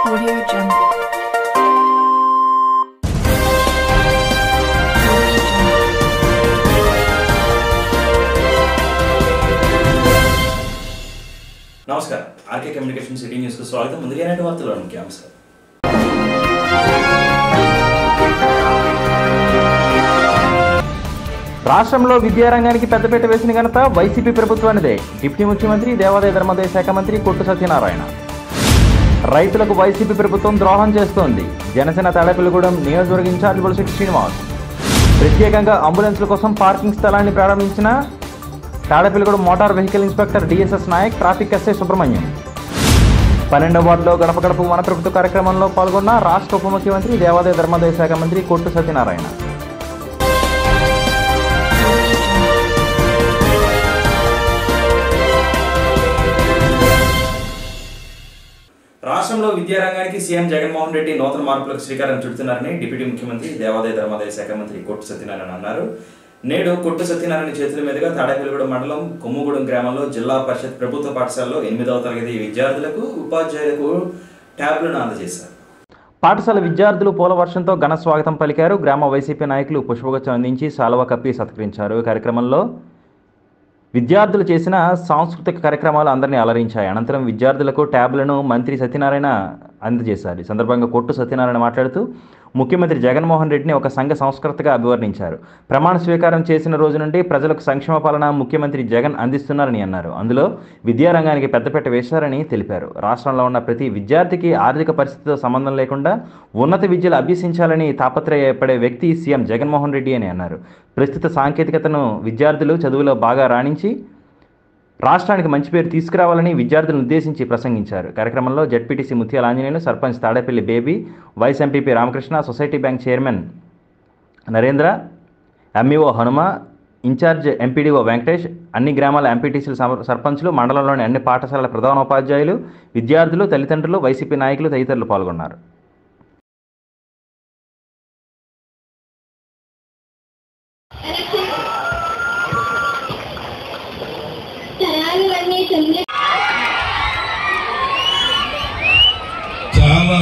Audio Jungle. Audio Jungle. నమస్కారం RK communication city news కు స్వాగతం ముందుగా ఈనాటి వార్తలు ముఖ్యాంశాలు రాష్ట్రంలో విద్యారంగానికి పెద్దపీట వేసిన ఘనత వైసీపీ ప్రభుత్వానిదే డిప్యూటీ ముఖ్యమంత్రి దేవాదాయ ధర్మాదాయ శాఖ మంత్రి కొట్టు సత్యనారాయణ రైతులకు వైసీపీ ప్రభుత్వం ద్రోహం చేస్తోంది జనసేన తాడేపల్లిగూడెం నియోజకవర్గ ఇన్ఛార్జ్ బొలశెట్టి శ్రీనివాస్ ప్రత్యేకంగా అంబులెన్స్ల కోసం పార్కింగ్ స్థలాన్ని ప్రారంభించిన Tadepalligudem motor vehicle inspector DSS Naik traffic SI Subrahmanyam పన్నెండవ వార్డులో గడప గడప మన ప్రభుత్వ కార్యక్రమంలో పాల్గొన్న రాష్ట్ర ఉప ముఖ్యమంత్రి దేవాదాయ ధర్మాదాయ శాఖ మంత్రి కొట్టు సత్యనారాయణ రాష్ట్రంలో విద్యారంగానికి సీఎం జగన్మోహన్ రెడ్డి నూతన మార్పులకు శ్రీకారం చుడుతున్నారని డిప్యూటీ ముఖ్యమంత్రి దేవాదాయ ధర్మాదాయ శాఖ మంత్రి కొట్టు సత్యనారాయణ అన్నారు నేడు కొట్టు సత్యనారాయణ చేతుల మీదుగా తాడేపల్లిగూడెం మండలం కొమ్ముగూడెం గ్రామంలో జిల్లా పరిషత్ ప్రభుత్వ పాఠశాలలో ఎనిమిదవ తరగతి విద్యార్థులకు ఉపాధ్యాయులకు ట్యాబ్లను అందజేశారు పాఠశాల విద్యార్థులు పూల వర్షంతో ఘన స్వాగతం పలికారు గ్రామ వైసీపీ నాయకులు పుష్పగుచ్చం అందించి సాల్వ కప్పి సత్కరించారు ఈ కార్యక్రమంలో విద్యార్థులు చేసిన సాంస్కృతిక కార్యక్రమాలు అందరినీ అలరించాయి అనంతరం విద్యార్థులకు ట్యాబ్లను మంత్రి సత్యనారాయణ అందజేశారు ఈ సందర్భంగా కొట్టు సత్యనారాయణ మాట్లాడుతూ ముఖ్యమంత్రి జగన్మోహన్ రెడ్డిని ఒక సంఘ సంస్కృతిగా అభివర్ణించారు ప్రమాణ స్వీకారం చేసిన రోజు నుండి ప్రజలకు సంక్షేమ పాలన ముఖ్యమంత్రి జగన్ అందిస్తున్నారని అన్నారు అందులో విద్యారంగానికి పెద్దపీట వేశారని తెలిపారు రాష్ట్రంలో ఉన్న ప్రతి విద్యార్థికి ఆర్థిక పరిస్థితితో సంబంధం లేకుండా ఉన్నత విద్యలు అభ్యసించాలని తాపత్రయపడే వ్యక్తి సీఎం జగన్మోహన్ రెడ్డి అని అన్నారు ప్రస్తుత సాంకేతికతను విద్యార్థులు చదువులో బాగా రాణించి రాష్ట్రానికి మంచి పేరు తీసుకురావాలని విద్యార్థులను ఉద్దేశించి ప్రసంగించారు కార్యక్రమంలో ZPTC Mutyala Anjaneyulu sarpanch Tadepalli Baby vice MPP Ramakrishna society bank chairman Narendra MEO Hanuma incharge MPDO Venkatesh అన్ని గ్రామాల ఎంపీటీసీల సమ- సర్పంచ్లు మండలంలోని అన్ని పాఠశాలల ప్రధానోపాధ్యాయులు విద్యార్థులు తల్లిదండ్రులు వైసీపీ నాయకులు తదితరులు పాల్గొన్నారు తరాలన్నీ తొమ్మిది చాలా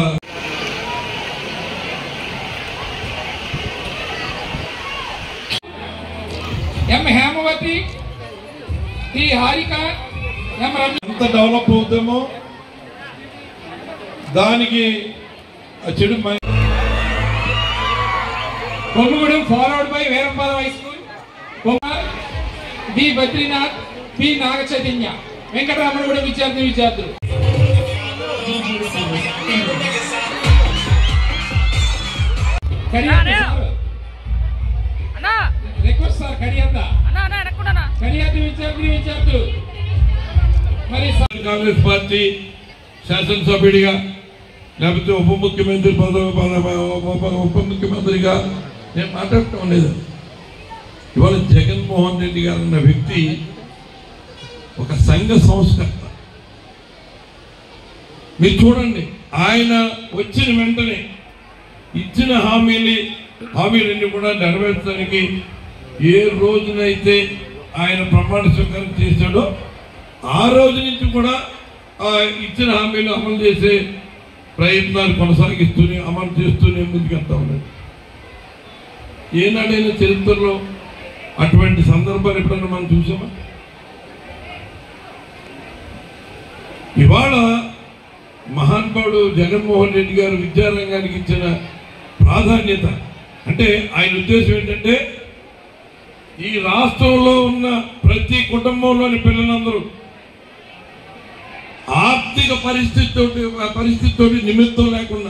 M Hemavathi T Harika M Ravi ఎంత డెవలప్ అవుతామో దానికి ఆ చెడు మై- Kommugudem followed by Veerampalem high school Kumar B Badrinath P Naga Chaitanya Venkataramanagudem విద్యార్థి విద్యార్థులు కడియంత సార్. రిక్వెస్ట్ సార్ కడియంత కడియంత విద్యార్థి విద్యార్థులు మరి సార్ కాంగ్రెస్ పార్టీ శాసనసభ్యుడిగా లేకపోతే ఉప ముఖ్యమంత్రి పదవి పదవి- ఉప ఉప ముఖ్యమంత్రిగా నేను మాట్లాడటం లేదు ఇవాళ జగన్మోహన్ రెడ్డి గారు అన్న వ్యక్తి ఒక సంఘ సంస్కర్త మీరు చూడండి ఆయన వచ్చిన వెంటనే ఇచ్చిన హామీని హామీలన్నీ కూడా నెరవేర్చడానికి ఏ రోజునైతే ఆయన ప్రమాణ స్వీకారం చేశాడో ఆ రోజు నుంచి కూడా ఆ ఇచ్చిన హామీలు అమలు చేసే ప్రయత్నాలు కొనసాగిస్తూనే అమలు చేస్తూనే ముందుకెళ్తా ఉన్నాడు ఏనాడైనా చరిత్రలో అటువంటి సందర్భాలు ఎప్పుడన్నా మనం చూసామా ఇవాళ మహానుభావుడు జగన్మోహన్ రెడ్డి గారు విద్యారంగానికి ఇచ్చిన ప్రాధాన్యత అంటే ఆయన ఉద్దేశం ఏంటంటే ఈ రాష్ట్రంలో ఉన్న ప్రతి కుటుంబంలోని పిల్లలందరూ ఆర్థిక పరిస్థితితోటి పరిస్థితితోటి నిమిత్తం లేకుండా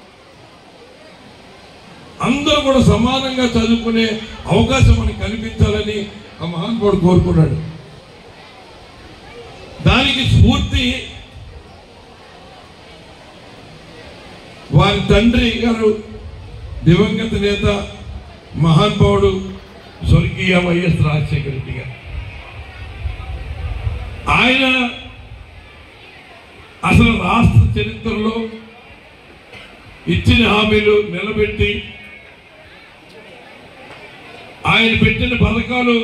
అందరూ కూడా సమానంగా చదువుకునే అవకాశం మనకి కల్పించాలని ఆ మహానుభావుడు కోరుకున్నాడు దానికి స్ఫూర్తి వారి తండ్రి గారు దివంగత నేత మహానుభావుడు స్వర్గీయ వైఎస్ రాజశేఖర రెడ్డి గారు ఆయన అసలు రాష్ట్ర చరిత్రలో ఇచ్చిన హామీలు నిలబెట్టి ఆయన పెట్టిన పథకాలు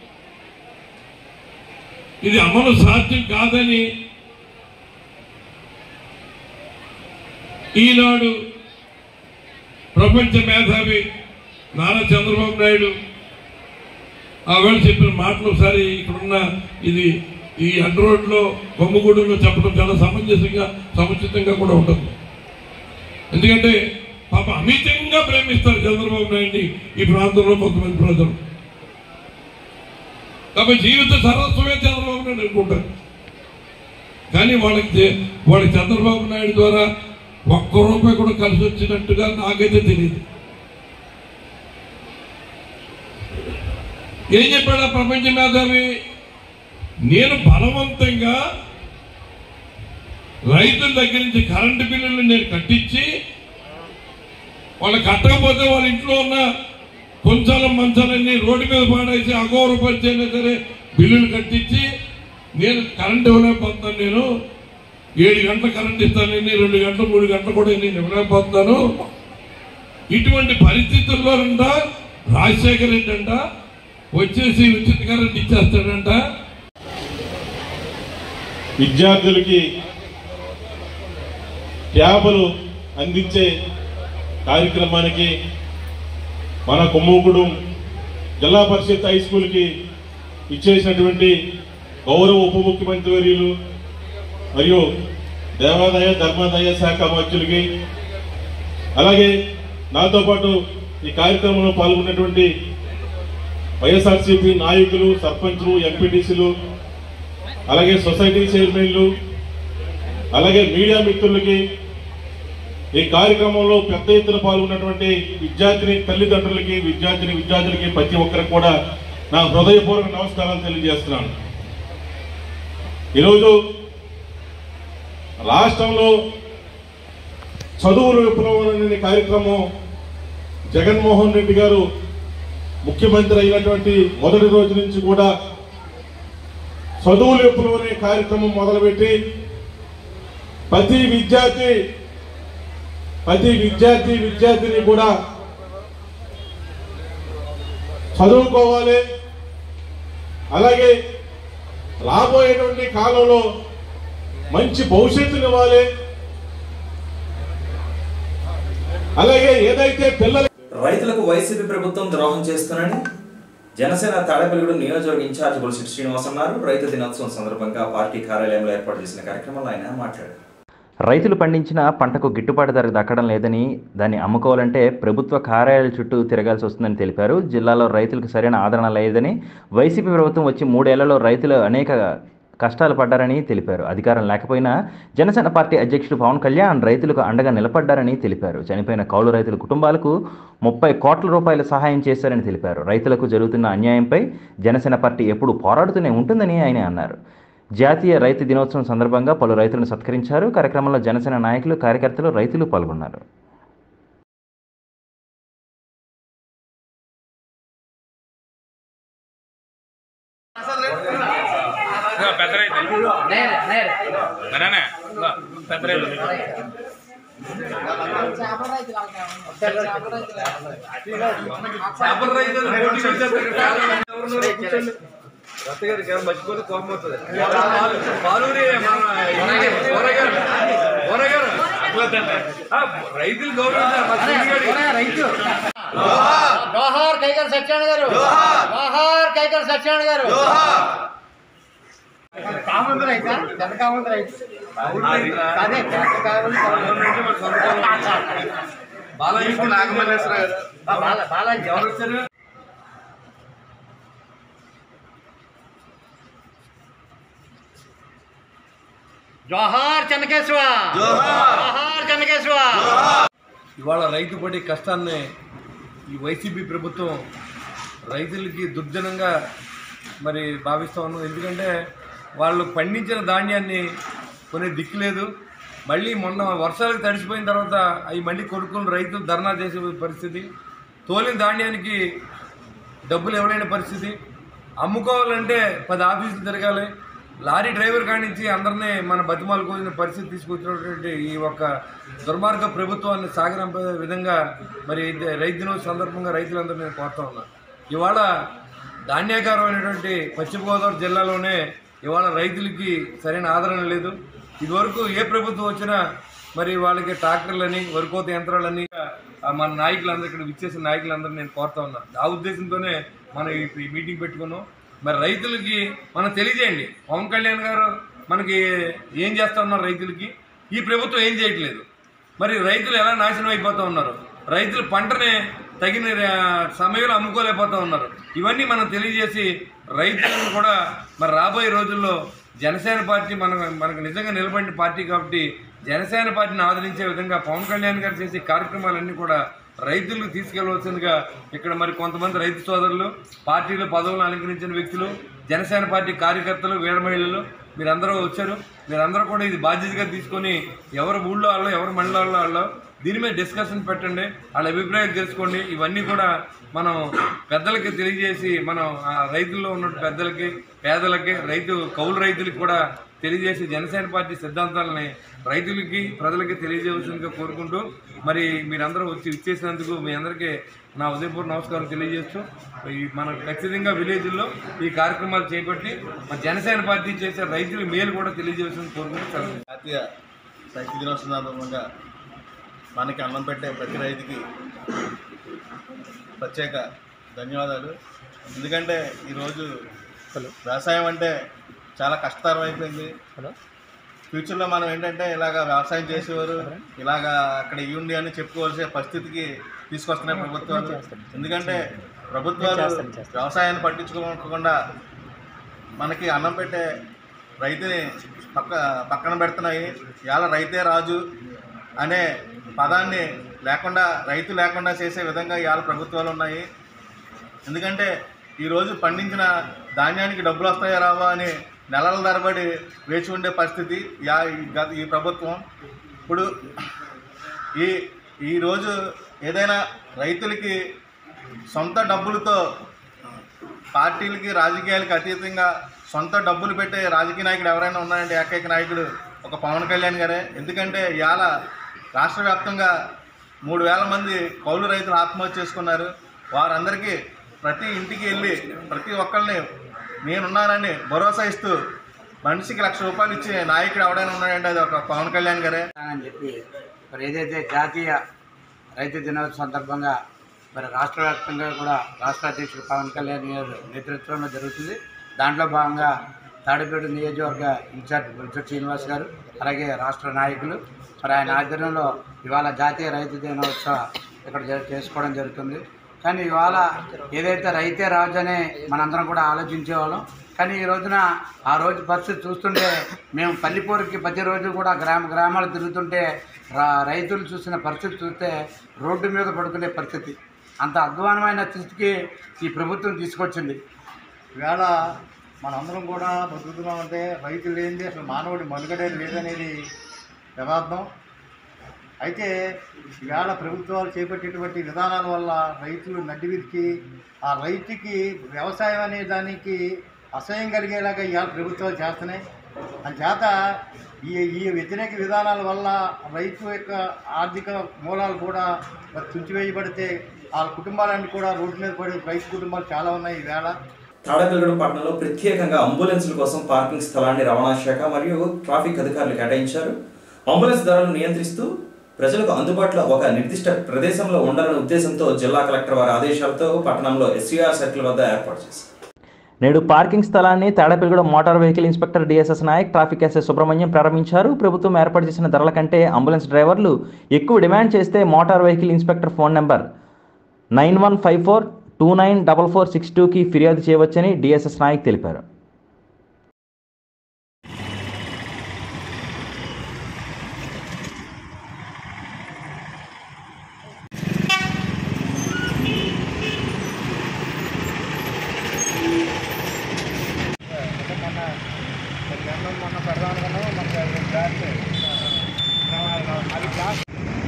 ఇది అమలు సాధ్యం కాదని ఈనాడు ప్రపంచ మేధావి నారా చంద్రబాబు నాయుడు ఆవేళ చెప్పిన మాటలు ఒకసారి ఇక్కడున్న ఇది ఈ అడ్డ రోడ్లో కొమ్మగూడెంలో చెప్పడం చాలా సమంజసంగా సముచితంగా కూడా ఉంటుంది ఎందుకంటే పాప అమితంగా ప్రేమిస్తారు చంద్రబాబు నాయుడిని ఈ ప్రాంతంలో కొంతమంది ప్రజలు కాబట్టి జీవిత సర్వస్వమే చంద్రబాబు నాయుడు అనుకుంటారు కానీ వాళ్ళకి దే- వాళ్ళకి చంద్రబాబు నాయుడు ద్వారా ఒక్క రూపాయి కూడా కలిసి వచ్చినట్టుగా నాకైతే తెలియదు ఏం చెప్పాడు ఆ ప్రపంచ మేధావి నేను బలవంతంగా రైతుల దగ్గర నుంచి కరెంటు బిల్లులు నేను కట్టించి వాళ్ళు కట్టకపోతే వాళ్ళ ఇంట్లో ఉన్న కొంచాల మంచాలన్నీ రోడ్డు మీద పాడేసి అగౌరవపరిచైనా సరే బిల్లులు కట్టించి నేను కరెంట్ ఇవ్వలేకపోతున్నాను నేను ఏడు గంటల కరెంట్ ఇస్తాను నేను రెండు గంటలు మూడు గంటలు కూడా నేను ఇవ్వలేకపోతున్నాను ఇటువంటి పరిస్థితుల్లోనంట రాజశేఖర రెడ్డి అంట వచ్చేసి ఉచిత కరెంట్ ఇచ్చేస్తాడంట విద్యార్థులకి ట్యాబులు అందించే కార్యక్రమానికి మన కొమ్మూకుడు జిల్లా పరిషత్ హై స్కూల్కి ఇచ్చేసినటువంటి గౌరవ ఉప ముఖ్యమంత్రి వర్యులు మరియు దేవాదాయ ధర్మాదాయ శాఖ మంత్రులకి అలాగే నాతో పాటు ఈ కార్యక్రమంలో పాల్గొన్నటువంటి వైఎస్ఆర్సీపీ నాయకులు సర్పంచ్లు ఎంపీటీసీలు అలాగే సొసైటీ చైర్మన్లు అలాగే మీడియా మిత్రులకి ఈ కార్యక్రమంలో పెద్ద ఎత్తున పాల్గొన్నటువంటి విద్యార్థిని తల్లిదండ్రులకి విద్యార్థిని విద్యార్థులకి ప్రతి ఒక్కరికి కూడా నా హృదయపూర్వక నమస్కారాలు తెలియజేస్తున్నాను ఈరోజు రాష్ట్రంలో చదువుల విప్లవం అనే కార్యక్రమం జగన్మోహన్ రెడ్డి గారు ముఖ్యమంత్రి అయినటువంటి మొదటి రోజు నుంచి కూడా చదువులు విప్లవం అనే కార్యక్రమం మొదలుపెట్టి ప్రతి విద్యార్థి ప్రతి విద్యార్థి విద్యార్థిని కూడా చదువుకోవాలి అలాగే రాబోయేటువంటి కాలంలో మంచి భవిష్యత్తునివ్వాలి అలాగే ఏదైతే పిల్లలు రైతులకు వైసీపీ ప్రభుత్వం ద్రోహం చేస్తుందని జనసేన తాడేపల్లిగూడెం నియోజకవర్గ ఇన్ఛార్జ్ బొలిశెట్టి శ్రీనివాస్ అన్నారు రైతు దినోత్సవం సందర్భంగా పార్టీ కార్యాలయంలో ఏర్పాటు చేసిన కార్యక్రమంలో ఆయన మాట్లాడారు రైతులు పండించిన పంటకు గిట్టుబాటు ధర దక్కడం లేదని దాన్ని అమ్ముకోవాలంటే ప్రభుత్వ కార్యాలయాల చుట్టూ తిరగాల్సి వస్తుందని తెలిపారు జిల్లాలో రైతులకు సరైన ఆదరణ లేదని వైసీపీ ప్రభుత్వం వచ్చి మూడేళ్లలో రైతులు అనేక కష్టాలు పడ్డారని తెలిపారు అధికారం లేకపోయినా జనసేన పార్టీ అధ్యక్షుడు పవన్ కళ్యాణ్ రైతులకు అండగా నిలబడ్డారని తెలిపారు చనిపోయిన కౌలు రైతుల కుటుంబాలకు ముప్పై కోట్ల రూపాయల సహాయం చేశారని తెలిపారు రైతులకు జరుగుతున్న అన్యాయంపై జనసేన పార్టీ ఎప్పుడు పోరాడుతూనే ఉంటుందని ఆయన అన్నారు జాతీయ రైతు దినోత్సవం సందర్భంగా పలు రైతులను సత్కరించారు కార్యక్రమంలో జనసేన నాయకులు కార్యకర్తలు రైతులు పాల్గొన్నారు రైతులు గౌరవించారు జోహార్ కైకర్ సత్యనారాయణ గారు జోహార్ కైకర్ సత్యనారాయణ గారు కామంది రైతా ఎంత కామంది రైతు అదే ఎంత కావాలి బాలయ్య నాగమల్లేశ్వర గారు బాల- బాలాజీ ఎవరు వచ్చారు జోహార్ చెన్నకేశ్వ జోహార్ చెన్నకేశ్వ ఇవాళ రైతు పడే కష్టాన్ని ఈ వైసీపీ ప్రభుత్వం రైతులకి దుర్జనంగా మరి భావిస్తూ ఉన్నాం ఎందుకంటే వాళ్ళు పండించిన ధాన్యాన్ని కొనే దిక్కు లేదు మళ్ళీ మొన్న వర్షాలకు తడిసిపోయిన తర్వాత అవి మళ్ళీ కొనుక్కుని రైతులు ధర్నా చేసే పరిస్థితి తోలిన ధాన్యానికి డబ్బులు ఇవ్వలేని పరిస్థితి అమ్ముకోవాలంటే పది ఆఫీసులు తిరగాలి లారీ డ్రైవర్ కానించి అందరినీ మన బతిమాలు కోసిన పరిస్థితి తీసుకొచ్చినటువంటి ఈ ఒక్క దుర్మార్గ ప్రభుత్వాన్ని సాగరంపే విధంగా మరి ఇది రైతు దినోత్సవ సందర్భంగా రైతులందరూ నేను కోరుతా ఉన్నా ఇవాళ ధాన్యాకారమైనటువంటి పశ్చిమ గోదావరి జిల్లాలోనే ఇవాళ రైతులకి సరైన ఆదరణ లేదు ఇదివరకు ఏ ప్రభుత్వం వచ్చినా మరి వాళ్ళకి ట్రాక్టర్లని వరికోత యంత్రాలని ఆ, మన నాయకులందరూ ఇక్కడ విచ్చేసిన నాయకులందరూ నేను కోరుతా ఉన్నా ఆ ఉద్దేశంతోనే మనం ఈ ఈ మీటింగ్ పెట్టుకున్నాం మరి రైతులకి మనం తెలియజేయండి పవన్ కళ్యాణ్ గారు మనకి ఏం చేస్తా ఉన్నారు రైతులకి ఈ ప్రభుత్వం ఏం చేయట్లేదు మరి రైతులు ఎలా నాశనం అయిపోతూ ఉన్నారు రైతులు పంటని తగిన ఆ, సమయంలో అమ్ముకోలేకపోతూ ఉన్నారు ఇవన్నీ మనం తెలియజేసి రైతులను కూడా మరి రాబోయే రోజుల్లో జనసేన పార్టీ మన మనకు నిజంగా నిలబడిన పార్టీ కాబట్టి జనసేన పార్టీని ఆదరించే విధంగా పవన్ కళ్యాణ్ గారు చేసే కార్యక్రమాలన్నీ కూడా రైతులకు తీసుకెళ్లవలసిందిగా ఇక్కడ మరి కొంతమంది రైతు సోదరులు పార్టీలో పదవులు అలంకరించిన వ్యక్తులు జనసేన పార్టీ కార్యకర్తలు వీర మహిళలు మీరందరూ వచ్చారు మీరందరూ కూడా ఇది బాధ్యతగా తీసుకొని ఎవరు ఊళ్ళో వాళ్ళు ఎవరు మండలాల్లో వాళ్ళు దీని మీద డిస్కషన్ పెట్టండి వాళ్ళ అభిప్రాయాలు తెలుసుకోండి ఇవన్నీ కూడా మనం పెద్దలకి తెలియజేసి మనం ఆ రైతుల్లో ఉన్న పెద్దలకి పేదలకి రైతు కౌలు రైతులకి కూడా తెలియజేసి జనసేన పార్టీ సిద్ధాంతాలని రైతులకి ప్రజలకి తెలియజేయవలసిందిగా కోరుకుంటూ మరి మీరందరూ వచ్చి ఇచ్చేసినందుకు మీ అందరికీ నా ఉదయపూర్ నమస్కారం తెలియజేస్తూ ఈ మన ఖచ్చితంగా విలేజ్లో ఈ కార్యక్రమాలు చేపట్టి మన జనసేన పార్టీ చేసే రైతుల మేలు కూడా తెలియజేయాల్సింది కోరుకుంటూ సెలవు. జాతీయ రైతు దినోత్సవం సందర్భంగా మనకి అన్నం పెట్టే ప్రతి రైతుకి ప్రత్యేక ధన్యవాదాలు ఎందుకంటే ఈరోజు వ్యవసాయం అంటే చాలా కష్టతరం అయిపోయింది ఫ్యూచర్లో మనం ఏంటంటే ఇలాగ వ్యవసాయం చేసేవారు ఇలాగ అక్కడ ఇవ్వండి అని చెప్పుకోవాల్సిన పరిస్థితికి తీసుకొస్తున్నాయి ప్రభుత్వాలు ఎందుకంటే ప్రభుత్వాలు వ్యవసాయాన్ని పట్టించుకోకుండా మనకి అన్నం పెట్టే రైతుని పక్క పక్కన పెడుతున్నాయి ఇవాళ రైతే రాజు అనే పదాన్ని లేకుండా రైతు లేకుండా చేసే విధంగా ఇవాళ ప్రభుత్వాలు ఉన్నాయి ఎందుకంటే ఈరోజు పండించిన ధాన్యానికి డబ్బులు వస్తాయా రావా అని నెలల తరబడి వేచి ఉండే పరిస్థితి యా ఈ గత ఈ ప్రభుత్వం ఇప్పుడు ఈ ఈరోజు ఏదైనా రైతులకి సొంత డబ్బులతో పార్టీలకి రాజకీయాలకి అతీతంగా సొంత డబ్బులు పెట్టే రాజకీయ నాయకుడు ఎవరైనా ఉన్నారంటే ఏకైక నాయకుడు ఒక పవన్ కళ్యాణ్ గారే ఎందుకంటే ఇవాళ రాష్ట్ర వ్యాప్తంగా మూడు వేల మంది కౌలు రైతులు ఆత్మహత్య చేసుకున్నారు వారందరికీ ప్రతి ఇంటికి వెళ్ళి ప్రతి ఒక్కరిని నేనున్నానని భరోసా ఇస్తూ మనిషికి లక్ష రూపాయలు ఇచ్చే నాయకుడు ఎవడైనా ఉన్నాడంటే అది ఒక పవన్ కళ్యాణ్ గారే అని చెప్పి మరి ఏదైతే జాతీయ రైతు దినోత్సవం సందర్భంగా మరి రాష్ట్ర వ్యాప్తంగా కూడా రాష్ట్ర అధ్యక్షుడు పవన్ కళ్యాణ్ గారి నేతృత్వంలో జరుగుతుంది దాంట్లో భాగంగా తాడిపేట నియోజకవర్గ ఇన్ఛార్జ్ బుల్చర్ శ్రీనివాస్ గారు అలాగే రాష్ట్ర నాయకులు మరి ఆయన ఆధ్వర్యంలో ఇవాళ జాతీయ రైతు దినోత్సవం ఇక్కడ జరు- చేసుకోవడం జరుగుతుంది కానీ ఇవాళ ఏదైతే రైతే రాజు అనే మనందరం కూడా ఆలోచించేవాళ్ళం కానీ ఈ రోజున ఆ రోజు పరిస్థితి చూస్తుంటే మేము పల్లిపూరికి ప్రతిరోజు కూడా గ్రామ గ్రామాలు తిరుగుతుంటే రా- రైతులు చూసిన పరిస్థితి చూస్తే రోడ్డు మీద పడుకునే పరిస్థితి అంత అధ్వానమైన స్థితికి ఈ ప్రభుత్వం తీసుకొచ్చింది ఈవేళ మనందరం కూడా బతుకుతున్నామంటే రైతు లేనిది అసలు మానవుడి మనుగడే లేదనేది యథార్థం అయితే ఈవేళ ప్రభుత్వాలు చేపట్టేటువంటి విధానాల వల్ల రైతులు నడ్డివిరికి ఆ రైతుకి వ్యవసాయం అనే దానికి అసహ్యం కలిగేలాగా ఇవాళ ప్రభుత్వాలు చేస్తున్నాయి అంచేత ఈ ఈ వ్యతిరేక విధానాల వల్ల రైతు యొక్క ఆర్థిక మూలాలు కూడా మరి తుంచివేయబడితే ఆ కుటుంబాలన్నీ కూడా రోడ్డు మీద పడి రైతు కుటుంబాలు చాలా ఉన్నాయి ఈవేళ తాడకల్గూడెం పట్టణంలో ప్రత్యేకంగా అంబులెన్సుల కోసం పార్కింగ్ స్థలాన్ని రవాణా శాఖ మరియు ట్రాఫిక్ అధికారులు కేటాయించారు అంబులెన్స్ ధరలను నియంత్రిస్తూ ప్రజలకు అందుబాటులో ఒక నిర్దిష్ట ప్రదేశంలో ఉండాలనే ఉద్దేశంతో జిల్లా కలెక్టర్ వారి ఆదేశాలతో పట్టణంలో ఎస్సీఆర్ సర్కిల్ వద్ద ఏర్పాటు చేశారు నేడు పార్కింగ్ స్థలాన్ని Tadepalliguda motor vehicle inspector DSS Naik traffic SI Subrahmanyam ప్రారంభించారు ప్రభుత్వం ఏర్పాటు చేసిన ధరల కంటే అంబులెన్స్ డ్రైవర్లు ఎక్కువ డిమాండ్ చేస్తే motor vehicle inspector phone number nine one five four two nine double four six టూకి ఫిర్యాదు చేయవచ్చని డిఎస్ఎస్ నాయక్ తెలిపారు మొన్న పెడదాం అనుకున్నాం మనకి అది గ్యాస్ అది గ్యాస్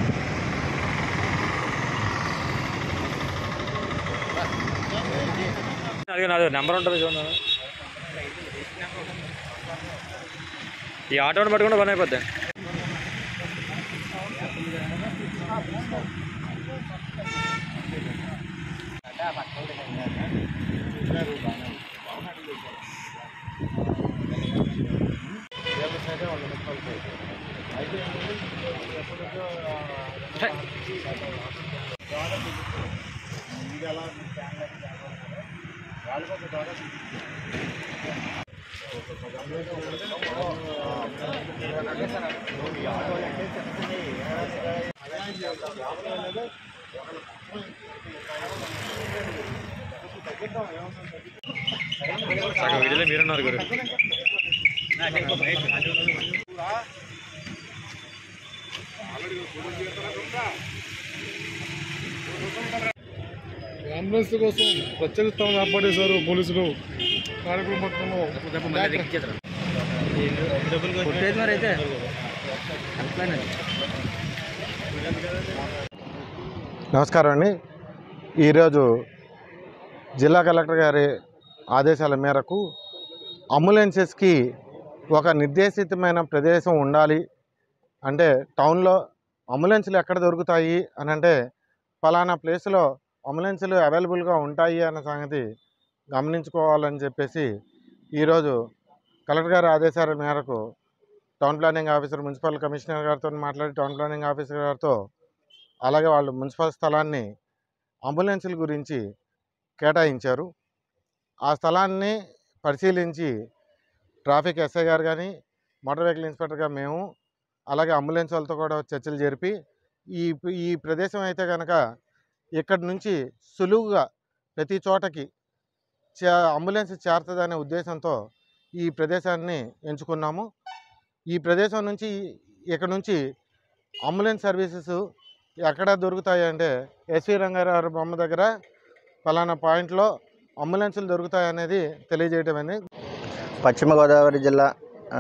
అడిగిన అది నెంబర్ ఉంటుంది చూడండి ఈ ఆటోని పట్టుకుంటే పని అయిపోద్ది అయితే సగం వీడియోలో మీరున్నారు గురు అంబులెన్స్ కోసం ప్రత్యేక స్థానం ఏర్పాటు పోలీసులు కార్యక్రమం పట్టణంలో నమస్కారం అండి ఈరోజు జిల్లా కలెక్టర్ గారి ఆదేశాల మేరకు అంబులెన్సెస్కి ఒక నిర్దేశితమైన ప్రదేశం ఉండాలి అంటే టౌన్లో అంబులెన్స్లు ఎక్కడ దొరుకుతాయి అని అంటే ఫలానా ప్లేస్లో అంబులెన్సులు అవైలబుల్గా ఉంటాయి అన్న సంగతి గమనించుకోవాలని చెప్పేసి ఈరోజు కలెక్టర్ గారి ఆదేశాల మేరకు town planning officer municipal commissioner గారితో మాట్లాడి టౌన్ ప్లానింగ్ ఆఫీసర్ గారితో అలాగే వాళ్ళు మున్సిపల్ స్థలాన్ని అంబులెన్సుల గురించి కేటాయించారు ఆ స్థలాన్ని పరిశీలించి ట్రాఫిక్ ఎస్ఐ గారు కానీ మోటార్ వెహికల్ ఇన్స్పెక్టర్గా మేము అలాగే అంబులెన్స్ వాళ్ళతో కూడా చర్చలు జరిపి ఈ ఈ ప్రదేశం అయితే కనుక ఇక్కడి నుంచి సులువుగా ప్రతి చోటకి చే అంబులెన్స్ చేరుతుందనే ఉద్దేశంతో ఈ ప్రదేశాన్ని ఎంచుకున్నాము ఈ ప్రదేశం నుంచి ఇక్కడ నుంచి అంబులెన్స్ సర్వీసెస్ ఎక్కడ దొరుకుతాయి అంటే ఎస్వి రంగారావు బొమ్మ దగ్గర ఫలానా పాయింట్లో అంబులెన్సులు దొరుకుతాయి అనేది తెలియజేయటమని పశ్చిమ గోదావరి జిల్లా ఆ,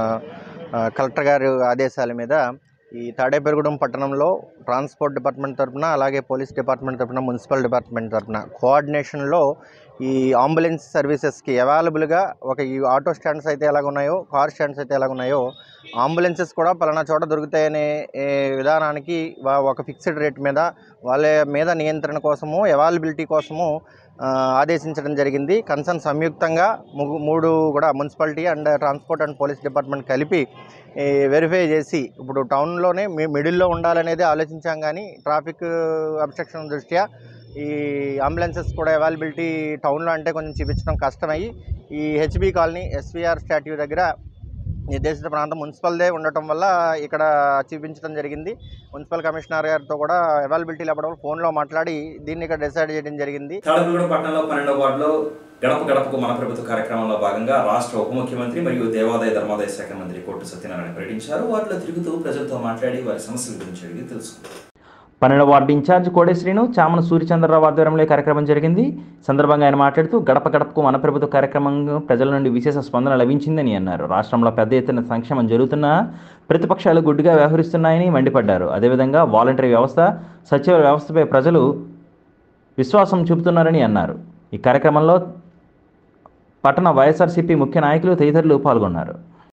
ఆ, కలెక్టర్ గారి ఆదేశాల మీద ఈ తాడేపెరుగుడెం పట్టణంలో ట్రాన్స్పోర్ట్ డిపార్ట్మెంట్ తరపున అలాగే పోలీస్ డిపార్ట్మెంట్ తరపున మున్సిపల్ డిపార్ట్మెంట్ తరపున కోఆర్డినేషన్లో ఈ అంబులెన్స్ సర్వీసెస్కి అవైలబుల్గా ఒక ఈ ఆటో స్టాండ్స్ అయితే ఎలాగ ఉన్నాయో కార్ స్టాండ్స్ అయితే ఎలాగ ఉన్నాయో అంబులెన్సెస్ కూడా పలానా చోట దొరుకుతాయనే ఏ, విధానానికి వా- ఒక ఫిక్స్డ్ రేట్ మీద వాళ్ళ మీద నియంత్రణ కోసము అవైలబిలిటీ కోసము ఆ, ఆదేశించడం జరిగింది కన్సర్న్ సంయుక్తంగా ముగ్గు మూడు కూడా municipality and transport and police department కలిపి ఈ, వెరిఫై చేసి ఇప్పుడు టౌన్లోనే మీ మిడిల్లో ఉండాలనేది ఆలోచించాం కానీ ట్రాఫిక్ అబ్స్ట్రక్షన్ దృష్ట్యా ఈ అంబులెన్సెస్ కూడా అవైలబిలిటీ టౌన్లో అంటే కొంచెం చూపించడం కష్టమయ్యి ఈ హెచ్బి కాలనీ ఎస్విఆర్ స్టాట్యూ దగ్గర నిర్దేశిత ప్రాంతం మున్సిపల్దే ఉండటం వల్ల ఇక్కడ చూపించడం జరిగింది మున్సిపల్ కమిషనర్ గారితో కూడా అవైలబిలిటీ లేకపోవడం ఫోన్లో మాట్లాడి దీన్ని ఇక్కడ డిసైడ్ చేయడం జరిగింది తాడపల్లిగూడ పట్టణంలో పన్నెండవ వార్డులో గడప గడపకు మన ప్రభుత్వ కార్యక్రమంలో భాగంగా రాష్ట్ర ఉప ముఖ్యమంత్రి మరియు దేవాదాయ ధర్మాదాయ శాఖ మంత్రి కొట్టు సత్యనారాయణ పర్యటించారు వాటిలో తిరుగుతూ ప్రజలతో మాట్లాడి వారి సమస్యల గురించి అడిగి తెలుసుకున్నారు పన్నెండు వార్డు ఇన్ఛార్జ్ కోడేశ్రీను చామన సూర్యచంద్రరావు ఆధ్వర్యంలో ఈ కార్యక్రమం జరిగింది సందర్భంగా ఆయన మాట్లాడుతూ గడప గడపకు మన ప్రభుత్వ కార్యక్రమం ప్రజల నుండి విశేష స్పందన లభించిందని అన్నారు రాష్ట్రంలో పెద్ద ఎత్తున సంక్షేమం జరుగుతున్నా ప్రతిపక్షాలు గుడ్డిగా వ్యవహరిస్తున్నాయని మండిపడ్డారు అదేవిధంగా వాలంటరీ వ్యవస్థ సచివ వ్యవస్థపై ప్రజలు విశ్వాసం చూపుతున్నారని అన్నారు ఈ కార్యక్రమంలో పట్టణ వైఎస్ఆర్సీపీ ముఖ్య నాయకులు తదితరులు పాల్గొన్నారు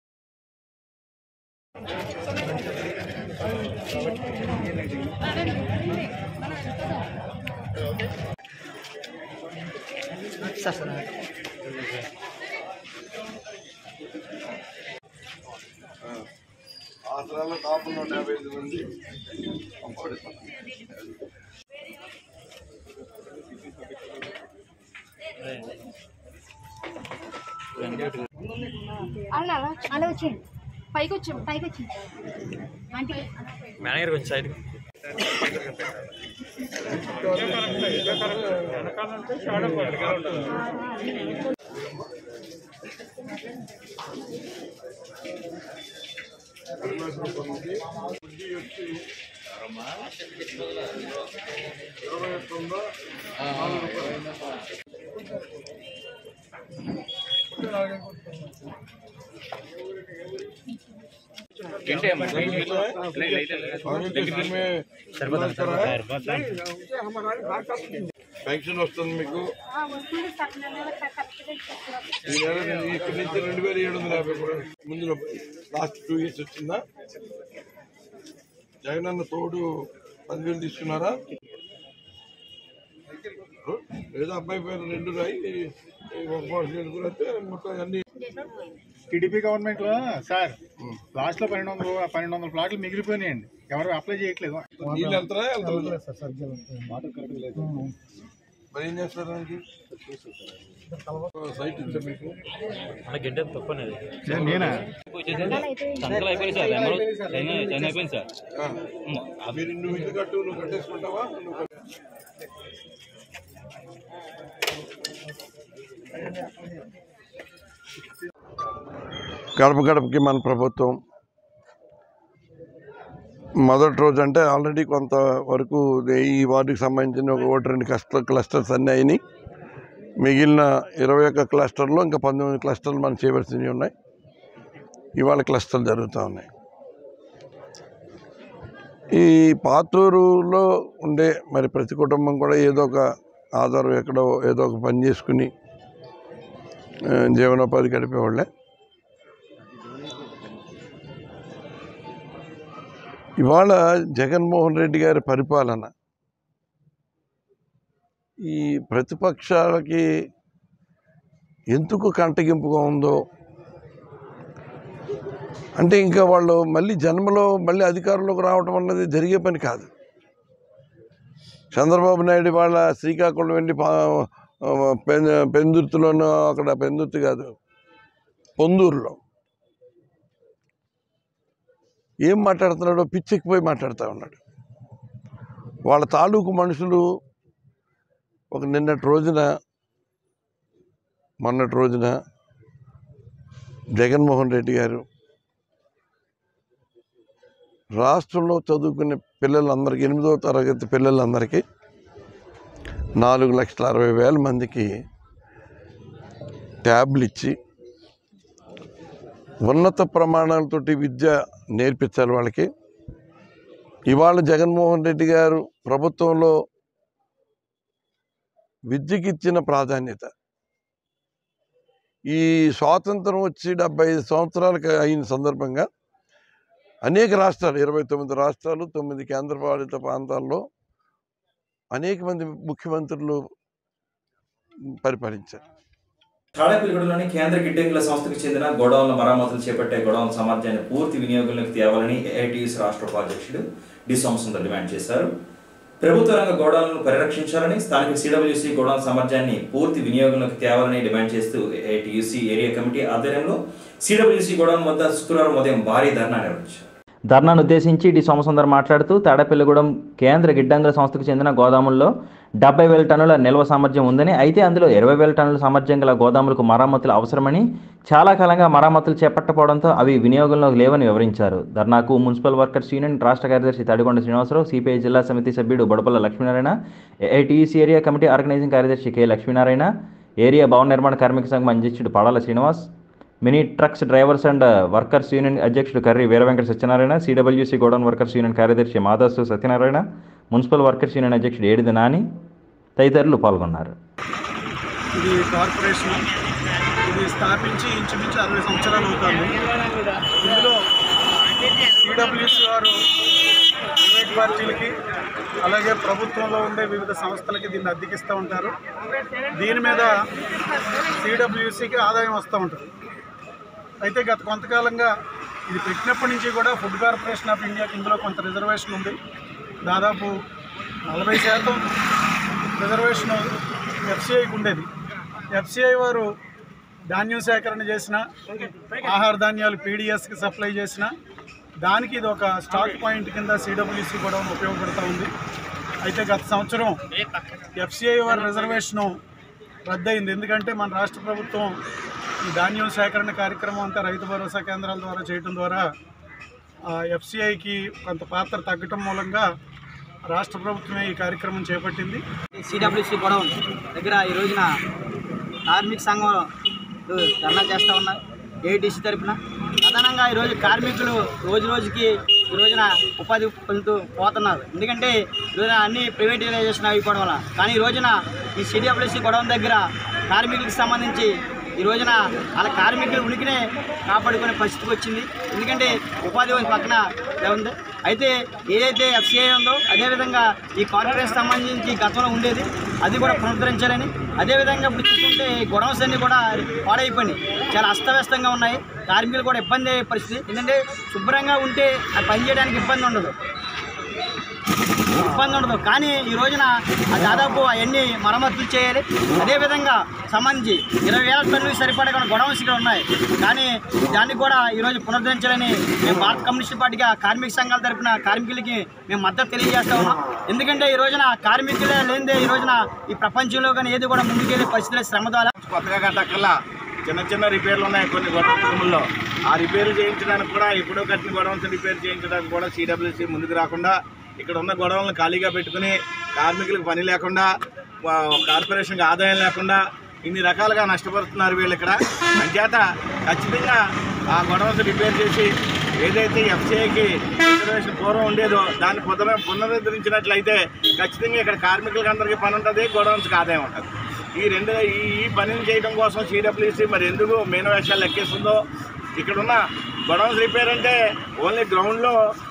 ఆసరాలో కాపులు నూట యాభై ఐదు మంది అలా అలా వచ్చింది పైకి వచ్చాము పైకి వచ్చింది అంటే మేనేజర్ కొంచెం సైడ్ ఇరవై ఒక్క ఉందా నాలుగు రూపాయలు పెన్షన్ వస్తుంది మీకు వస్తుంది సార్ నెల కరెక్ట్గా ఇచ్చేస్తున్నారు. ఈ నెల నుంచి ఇక్కడి నుంచి రెండు వేల ఏడు వందల యాభై కూడా ముందు లాస్ట్ టూ ఇయర్స్ వచ్చిందా జగనన్న తోడు పదివేలు తీసుకున్నారా లేదా అబ్బాయి పేరు రెండు రాయి ఈ ఒక పర్సెంట్ కూడా అయితే మొత్తం అన్ని టీడీపీ గవర్నమెంట్ లో సార్ లాస్ట్ లో పన్నెండు వందలు పన్నెండు వందల ప్లాట్లు మిగిలిపోయినాయండి ఎవరు అప్లై చేయట్లేదు నీళ్ళు వెళ్తారా వెళ్తారా సార్ సరిగ్గా వాటర్ కరెక్ట్ లేదు మరి ఏం చేస్తారు దానికి సైట్ ఇచ్చా మీకు గంట తప్పు అనేది నేనా సంతకాలు అయిపోయింది సార్ నెంబర్ సైన్ సైన్ అయిపోయింది సార్ ఆ, మీరు నువ్వు ఇల్లు కట్టు నువ్వు కట్టేసుకుంటావా నువ్వు కట్టే- గడప గడపకి మన ప్రభుత్వం మొదటి రోజు అంటే ఆల్రెడీ కొంత వరకు ఈ వార్డుకి సంబంధించిన ఒక ఒకటి రెండు క్లస్టర్ క్లస్టర్స్ అన్నీ అయినాయి మిగిలిన ఇరవై ఒక్క క్లస్టర్లో ఇంకా పంతొమ్మిది క్లస్టర్లు మనం చేయవలసినవి ఉన్నాయి ఇవాళ క్లస్టర్లు జరుగుతూ ఉన్నాయి ఈ పాతూరులో ఉండే మరి ప్రతి కుటుంబం కూడా ఏదో ఒక ఆధారం ఎక్కడో ఏదో ఒక పని చేసుకుని ఆ, జీవనోపాధి గడిపేవాళ్ళే ఇవాళ జగన్మోహన్ రెడ్డి గారి పరిపాలన ఈ ప్రతిపక్షాలకి ఎందుకు కంటగింపుగా ఉందో అంటే ఇంకా వాళ్ళు మళ్ళీ జన్మలో మళ్ళీ అధికారంలోకి రావటం అన్నది జరిగే పని కాదు చంద్రబాబు నాయుడు వాళ్ళ శ్రీకాకుళం వెళ్ళి పా- పెన్ పెందుర్తిలోనో అక్కడ పెందుర్తి కాదు పొందూరులో ఏం మాట్లాడుతున్నాడో పిచ్చెక్కిపోయి మాట్లాడుతూ ఉన్నాడు వాళ్ళ తాలూకు మనుషులు ఒక నిన్నటి రోజున మొన్నటి రోజున జగన్మోహన్ రెడ్డి గారు రాష్ట్రంలో చదువుకునే పిల్లలందరికీ ఎనిమిదవ తరగతి పిల్లలందరికీ నాలుగు లక్షల అరవై వేల మందికి ట్యాబ్లు ఇచ్చి ఉన్నత ప్రమాణాలతోటి విద్య నేర్పించాలి వాళ్ళకి ఇవాళ జగన్మోహన్ రెడ్డి గారు ప్రభుత్వంలో విద్యకి ఇచ్చిన ప్రాధాన్యత ఈ స్వాతంత్రం వచ్చి డెబ్బై ఐదు సంవత్సరాలకు అయిన సందర్భంగా అనేక రాష్ట్రాలు ఇరవై తొమ్మిది రాష్ట్రాలు తొమ్మిది కేంద్రపాలిత ప్రాంతాల్లో అనేక మంది ముఖ్యమంత్రులు పరిపాలించారు తాడేపల్లిగూడలోని కేంద్ర గిడ్డంగుల సంస్థకు చెందిన గోడౌన్ల మరమ్మతులు చేపట్టే గోడౌన్ సామర్థ్యాన్ని పూర్తి వినియోగంలోకి తేవాలని ఏఐటీయూసీ రాష్ట్ర ఉపాధ్యక్షుడు డి సోమసుందర్ డిమాండ్ చేశారు ప్రభుత్వ రంగ గోడౌన్లను పరిరక్షించాలని స్థానిక సిడబ్ల్యూసీ గోడౌన్ సామర్థ్యాన్ని పూర్తి వినియోగంలోకి తేవాలని డిమాండ్ చేస్తూ ఏఐటీయూసీ ఏరియా కమిటీ ఆధ్వర్యంలో సిడబ్ల్యూసీ గోడౌన్ వద్ద శుక్రవారం ఉదయం భారీ ధర్నా నిర్వహించారు ధర్నాను ఉద్దేశించి డి సోమసుందర్ మాట్లాడుతూ తాడేపల్లిగూడెం కేంద్ర గిడ్డంగుల సంస్థకు చెందిన గోదాముల్లో డెబ్బై వేల టన్నుల నిల్వ సామర్థ్యం ఉందని అయితే అందులో ఇరవై వేల టన్నుల సామర్థ్యం గల గోదాములకు మరమ్మతులు అవసరమని చాలా కాలంగా మరమ్మతులు చేపట్టకపోవడంతో అవి వినియోగంలోకి లేవని వివరించారు ధర్నాకు మున్సిపల్ వర్కర్స్ యూనియన్ రాష్ట్ర కార్యదర్శి తడికొండ శ్రీనివాసరావు సిపిఐ జిల్లా సమితి సభ్యుడు Bodapalla Lakshminarayana AITC area committee organising కార్యదర్శి కె లక్ష్మీనారాయణ ఏరియా భవన నిర్మాణ కార్మిక సంఘం అధ్యక్షుడు Padala Srinivas mini trucks drivers and workers union అధ్యక్షుడు Karri Veeravenkata Satyanarayana CWC godown workers union కార్యదర్శి Madasu Satyanarayana municipal workers union అధ్యక్షుడు ఏడిది నాని తదితరులు పాల్గొన్నారు ఇది కార్పొరేషన్ ఇది స్థాపించి ఇంచుమించు అరవై సంవత్సరాలు అవుతుంది ఇందులో సిడబ్ల్యూసి వారు ప్రైవేట్ పార్టీలకి అలాగే ప్రభుత్వంలో ఉండే వివిధ సంస్థలకి దీన్ని అద్దెకిస్తూ ఉంటారు దీని మీద సిడబ్ల్యూసికి ఆదాయం వస్తూ ఉంటుంది అయితే గత కొంతకాలంగా ఇది పెట్టినప్పటి నుంచి కూడా ఫుడ్ కార్పొరేషన్ ఆఫ్ ఇండియాకి ఇందులో కొంత రిజర్వేషన్ ఉంది దాదాపు నలభై శాతం రిజర్వేషన్ ఎఫ్సిఐకి ఉండేది ఎఫ్సిఐ వారు ధాన్యం సేకరణ చేసిన ఆహార ధాన్యాలు పీడిఎస్కి సప్లై చేసిన దానికి ఇది ఒక స్టాక్ పాయింట్ కింద సిడబ్ల్యూసి కూడా ఉపయోగపడుతూ ఉంది అయితే గత సంవత్సరం ఎఫ్సిఐ వారి రిజర్వేషను రద్దయింది ఎందుకంటే మన రాష్ట్ర ప్రభుత్వం ఈ ధాన్యం సేకరణ కార్యక్రమం అంతా రైతు భరోసా కేంద్రాల ద్వారా చేయడం ద్వారా ఎఫ్సిఐకి కొంత పాత్ర తగ్గటం మూలంగా రాష్ట్ర ప్రభుత్వమే ఈ కార్యక్రమం చేపట్టింది సిడబ్ల్యూసి గొడవ దగ్గర ఈ రోజున కార్మిక సంఘం ధర్నా చేస్తూ ఉన్నారు ఏఐటీసీ తరఫున ప్రధానంగా ఈరోజు కార్మికులు రోజు రోజుకి ఈ రోజున ఉపాధి పొందుతూ పోతున్నారు ఎందుకంటే ఈ రోజున అన్ని ప్రైవేటైజేషన్ అయిపోవడం వల్ల కానీ ఈ రోజున ఈ సిడబ్ల్యూసి గొడవ దగ్గర కార్మికులకు సంబంధించి ఈ రోజున వాళ్ళ కార్మికుల ఉనికినే కాపాడుకునే పరిస్థితికి వచ్చింది ఎందుకంటే ఉపాధి ఒక పక్కన ఇలా ఉంది అయితే ఏదైతే ఎఫ్సిఐ ఉందో అదేవిధంగా ఈ కార్పొరేషన్ సంబంధించి గతంలో ఉండేది అది కూడా పునరుద్ధరించాలని అదేవిధంగా ఇప్పుడు చూసుకుంటే ఈ గొడవస్ అన్నీ కూడా పాడైపోయినాయి చాలా అస్తవ్యస్తంగా ఉన్నాయి కార్మికులు కూడా ఇబ్బంది అయ్యే పరిస్థితి ఎందుకంటే శుభ్రంగా ఉంటే అది పనిచేయడానికి ఇబ్బంది ఉండదు ఇబ్బంది ఉండదు కానీ ఈ రోజున ఆ దాదాపు అవన్నీ మరమ్మతులు చేయాలి అదేవిధంగా సంబంధించి ఇరవై వేల టన్నులకు సరిపడే కూడా గొడవన్స్ ఇక్కడ ఉన్నాయి కానీ దాన్ని కూడా ఈరోజు పునరుద్ధరించాలని మేము భారత కమ్యూనిస్ట్ పార్టీగా కార్మిక సంఘాల తరపున కార్మికులకి మేము మద్దతు తెలియజేస్తా ఉన్నాం ఎందుకంటే ఈ రోజున కార్మికులే లేనిదే ఈ రోజున ఈ ప్రపంచంలో కానీ ఏది కూడా ముందుకెళ్ళే పరిస్థితులు శ్రమ ద్వారా కొత్తగా కట్టక్కల్లా చిన్న చిన్న రిపేర్లు ఉన్నాయి కొన్ని గొడవ రూముల్లో ఆ రిపేర్లు చేయించడానికి కూడా ఎప్పుడో కట్టిన గొడవన్స్ రిపేర్ చేయించడానికి కూడా సిడబ్ల్యూసీ ముందుకు రాకుండా ఇక్కడ ఉన్న గొడవలను ఖాళీగా పెట్టుకుని కార్మికులకు పని లేకుండా వా- కార్పొరేషన్కి ఆదాయం లేకుండా ఇన్ని రకాలుగా నష్టపడుతున్నారు వీళ్ళు ఇక్కడ అంచేత ఖచ్చితంగా ఆ గొడవన్స్ రిపేర్ చేసి ఏదైతే ఎఫ్సీఐకి రిజర్వేషన్ పూర్వం ఉండేదో దాన్ని పునర పునరుద్ధరించినట్లయితే ఖచ్చితంగా ఇక్కడ కార్మికులకు అందరికీ పని ఉంటుంది గొడవన్స్కి ఆదాయం ఉంటుంది ఈ రెండు ఈ ఈ పనిని చేయడం కోసం సిడబ్ల్యూసీ మరి ఎందుకు మెయిన్ వేషాలు లెక్కేస్తుందో ఇక్కడ ఉన్న గొడవన్స్ రిపేర్ అంటే ఓన్లీ గ్రౌండ్లో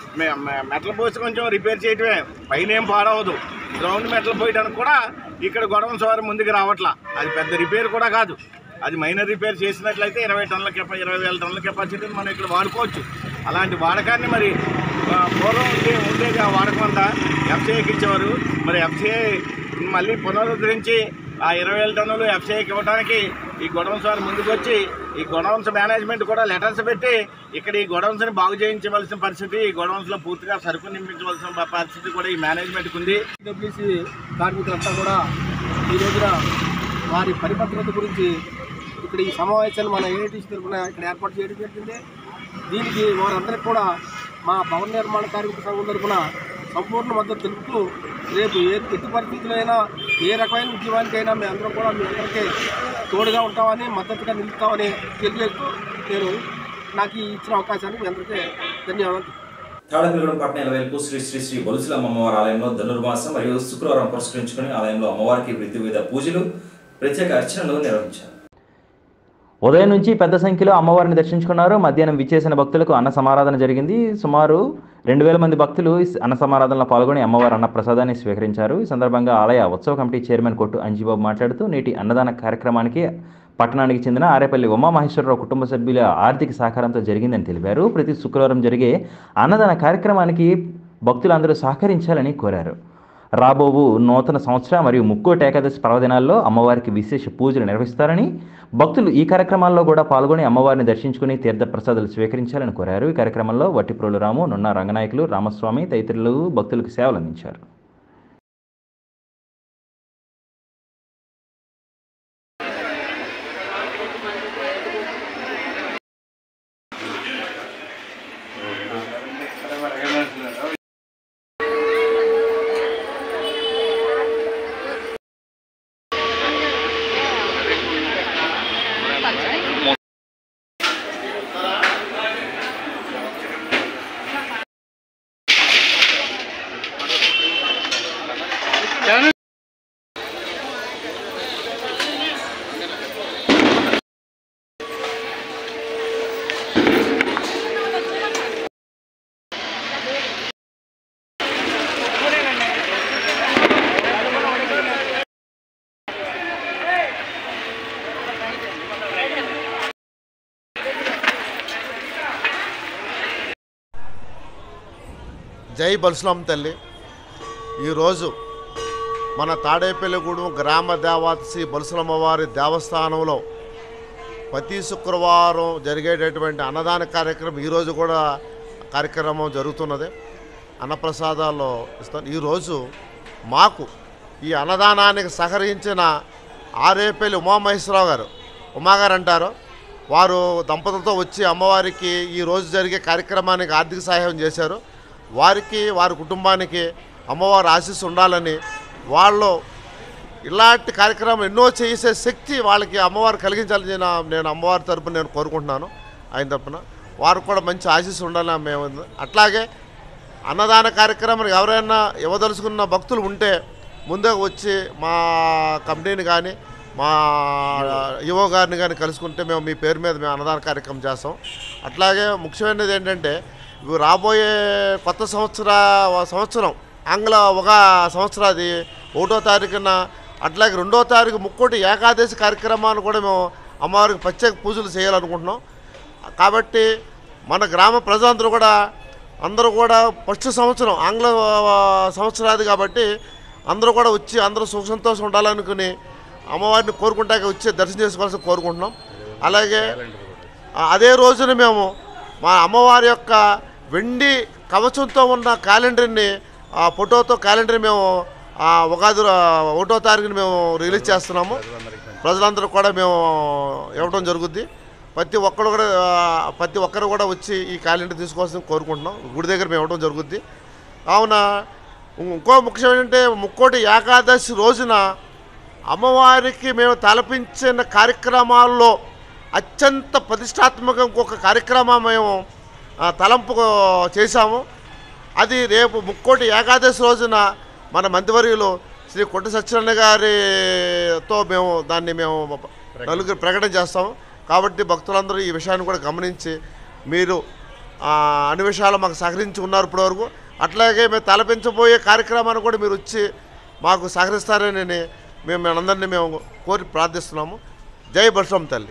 మెటల్ పోసి కొంచెం రిపేర్ చేయటమే పైన ఏం పాడవదు గ్రౌండ్ మెటల్ పోయడానికి కూడా ఇక్కడ గొడవన్స్ వారు ముందుకు రావట్లా అది పెద్ద రిపేర్ కూడా కాదు అది మైనర్ రిపేర్ చేసినట్లయితే ఇరవై టన్నుల కెపా ఇరవై వేల టన్నుల కెపాసిటీని మనం ఇక్కడ వాడుకోవచ్చు అలాంటి వాడకాన్ని మరి ఆ, పూర్వం ఉండే ఉండేది ఆ వాడకం అంతా ఎఫ్సీఐకి ఇచ్చేవారు మరి ఎఫ్సీఐ మళ్ళీ పునరుద్ధరించి ఆ ఇరవై వేల టన్నులు ఎఫ్సీఐకి ఇవ్వడానికి ఈ గొడవన్స్ వారు ముందుకు వచ్చి ఈ గొడవన్స్ మేనేజ్మెంట్ కూడా లెటర్స్ పెట్టి ఇక్కడ ఈ గొడవన్స్ని బాగు చేయించవలసిన పరిస్థితి ఈ గొడవన్స్లో పూర్తిగా సరుకు నింపించవలసిన ప- పరిస్థితి కూడా ఈ మేనేజ్మెంట్కి ఉంది డబ్ల్యూసీ కార్మికులంతా కూడా ఈ రోజున వారి పరిపక్వత గురించి ఇక్కడ ఈ సమావేశాన్ని మన ఏఐటీసీ తరఫున ఇక్కడ ఏర్పాటు చేయడం జరిగింది దీనికి వారందరికీ కూడా మా భవన నిర్మాణ కార్మిక సంఘం తరఫున సంపూర్ణ మద్దతు తెలుపుతూ రేపు ఏ ఎట్టి పరిస్థితుల్లో అయినా ఏ రకమైన ఉద్యమానికైనా మేము అందరం కూడా మీ అందరికీ తోడుగా ఉంటామని మద్దతుగా నిలుస్తామని తెలియజేస్తూ నేను నాకు ఈ ఇచ్చిన అవకాశానికి మీ అందరికీ ధన్యవాదాలు తాడపిల్లగూడెం పట్టణ వైపు శ్రీ శ్రీ శ్రీ బొలుసులమ్మ అమ్మవారి ఆలయంలో ధనుర్మాసం మరియు శుక్రవారం పురస్కరించుకుని ఆలయంలో అమ్మవారికి వృద్ధి వివిధ పూజలు ప్రత్యేక అర్చనలు నిర్వహించారు ఉదయం నుంచి పెద్ద సంఖ్యలో అమ్మవారిని దర్శించుకున్నారు మధ్యాహ్నం విచ్చేసిన భక్తులకు అన్న సమారాధన జరిగింది సుమారు రెండు వేల మంది భక్తులు ఈ అన్న సమారాధనలో పాల్గొని అమ్మవారి అన్న ప్రసాదాన్ని స్వీకరించారు ఈ సందర్భంగా ఆలయ ఉత్సవ కమిటీ చైర్మన్ కొట్టు అంజిబాబు మాట్లాడుతూ నేటి అన్నదాన కార్యక్రమానికి పట్టణానికి చెందిన ఆరేపల్లి ఉమామహేశ్వరరావు కుటుంబ సభ్యుల ఆర్థిక సహకారంతో జరిగిందని తెలిపారు ప్రతి శుక్రవారం జరిగే అన్నదాన కార్యక్రమానికి భక్తులందరూ సహకరించాలని కోరారు రాబోవు నూతన సంవత్సర మరియు ముక్కోటి ఏకాదశి పర్వదినాల్లో అమ్మవారికి విశేష పూజలు నిర్వహిస్తారని భక్తులు ఈ కార్యక్రమాల్లో కూడా పాల్గొని అమ్మవారిని దర్శించుకుని తీర్థప్రసాదాలు స్వీకరించాలని కోరారు ఈ కార్యక్రమంలో వట్టిప్రోలు రాము నున్న రంగనాయకులు రామస్వామి తదితరులు భక్తులకు సేవలు అందించారు జై బల్సులం తల్లి ఈరోజు మన తాడేపల్లిగూడెం గ్రామ దేవత శ్రీ బలుసులమ్మవారి దేవస్థానంలో ప్రతి శుక్రవారం జరిగేటటువంటి అన్నదాన కార్యక్రమం ఈరోజు కూడా కార్యక్రమం జరుగుతున్నది అన్నప్రసాదాల్లో ఇస్తాను ఈరోజు మాకు ఈ అన్నదానానికి సహకరించిన ఆరేపల్లి ఉమామహేశ్వరరావు గారు ఉమాగారు అంటారు వారు దంపతులతో వచ్చి అమ్మవారికి ఈ రోజు జరిగే కార్యక్రమానికి ఆర్థిక సహాయం చేశారు వారికి వారి కుటుంబానికి అమ్మవారి ఆశీస్సు ఉండాలని వాళ్ళు ఇలాంటి కార్యక్రమం ఎన్నో చేసే శక్తి వాళ్ళకి అమ్మవారు కలిగించాలని నేను నేను అమ్మవారి తరపున నేను కోరుకుంటున్నాను ఆయన తరపున వారికి కూడా మంచి ఆశీస్సు ఉండాలని మేము అట్లాగే అన్నదాన కార్యక్రమానికి ఎవరైనా ఇవ్వదలుచుకున్న భక్తులు ఉంటే ముందే వచ్చి మా కంపెనీని కానీ మా యువ గారిని కానీ కలుసుకుంటే మేము మీ పేరు మీద మేము అన్నదాన కార్యక్రమం చేస్తాం అట్లాగే ముఖ్యమైనది ఏంటంటే ఇవి రాబోయే కొత్త సంవత్సర సంవత్సరం ఆంగ్ల ఒక సంవత్సరాది ఒకటో తారీఖున అట్లాగే రెండో తారీఖు ముక్కోటి ఏకాదశి కార్యక్రమాన్ని కూడా మేము అమ్మవారికి ప్రత్యేక పూజలు చేయాలనుకుంటున్నాం కాబట్టి మన గ్రామ ప్రజలందరూ కూడా అందరూ కూడా ఫస్ట్ సంవత్సరం ఆంగ్ల ఆ, సంవత్సరాది కాబట్టి అందరూ కూడా వచ్చి అందరూ సుఖ సంతోషం ఉండాలనుకుని అమ్మవారిని కోరుకుంటాక వచ్చి దర్శనం చేసుకోవాల్సి కోరుకుంటున్నాం అలాగే ఆ, అదే రోజున మేము మా అమ్మవారి యొక్క వెండి కవచంతో ఉన్న క్యాలెండర్ని ఆ ఫోటోతో క్యాలెండర్ మేము ఆ, ఉగాది రో- ఒకటో తారీఖున మేము రిలీజ్ చేస్తున్నాము ప్రజలందరూ కూడా మేము ఇవ్వడం జరుగుద్ది ప్రతి ఒక్కరు కూడా ఆ, ప్రతి ఒక్కరు కూడా వచ్చి ఈ క్యాలెండర్ తీసుకోవాల్సింది కోరుకుంటున్నాం గుడి దగ్గర మేము ఇవ్వడం జరుగుద్ది కావున ఇంకో ముఖ్యం ఏంటంటే ముక్కోటి ఏకాదశి రోజున అమ్మవారికి మేము తలపించిన కార్యక్రమాల్లో అత్యంత ప్రతిష్టాత్మక ఇంకొక కార్యక్రమం మేము ఆ, తలంపు చేశాము అది రేపు ముక్కోటి ఏకాదశి రోజున మన మంత్రివర్యులు శ్రీ కొట్ట సత్యనారాయణ గారితో మేము దాన్ని మేము నలుగురు ప్రకటన చేస్తాము కాబట్టి భక్తులందరూ ఈ విషయాన్ని కూడా గమనించి మీరు ఆ, అన్ని విషయాలు మాకు సహకరించి ఉన్నారు ఇప్పటివరకు అట్లాగే మేము తలపించబోయే కార్యక్రమాన్ని కూడా మీరు వచ్చి మాకు సహకరిస్తారని మేము అందరినీ మేము కోరి ప్రార్థిస్తున్నాము జై బలరాం తల్లి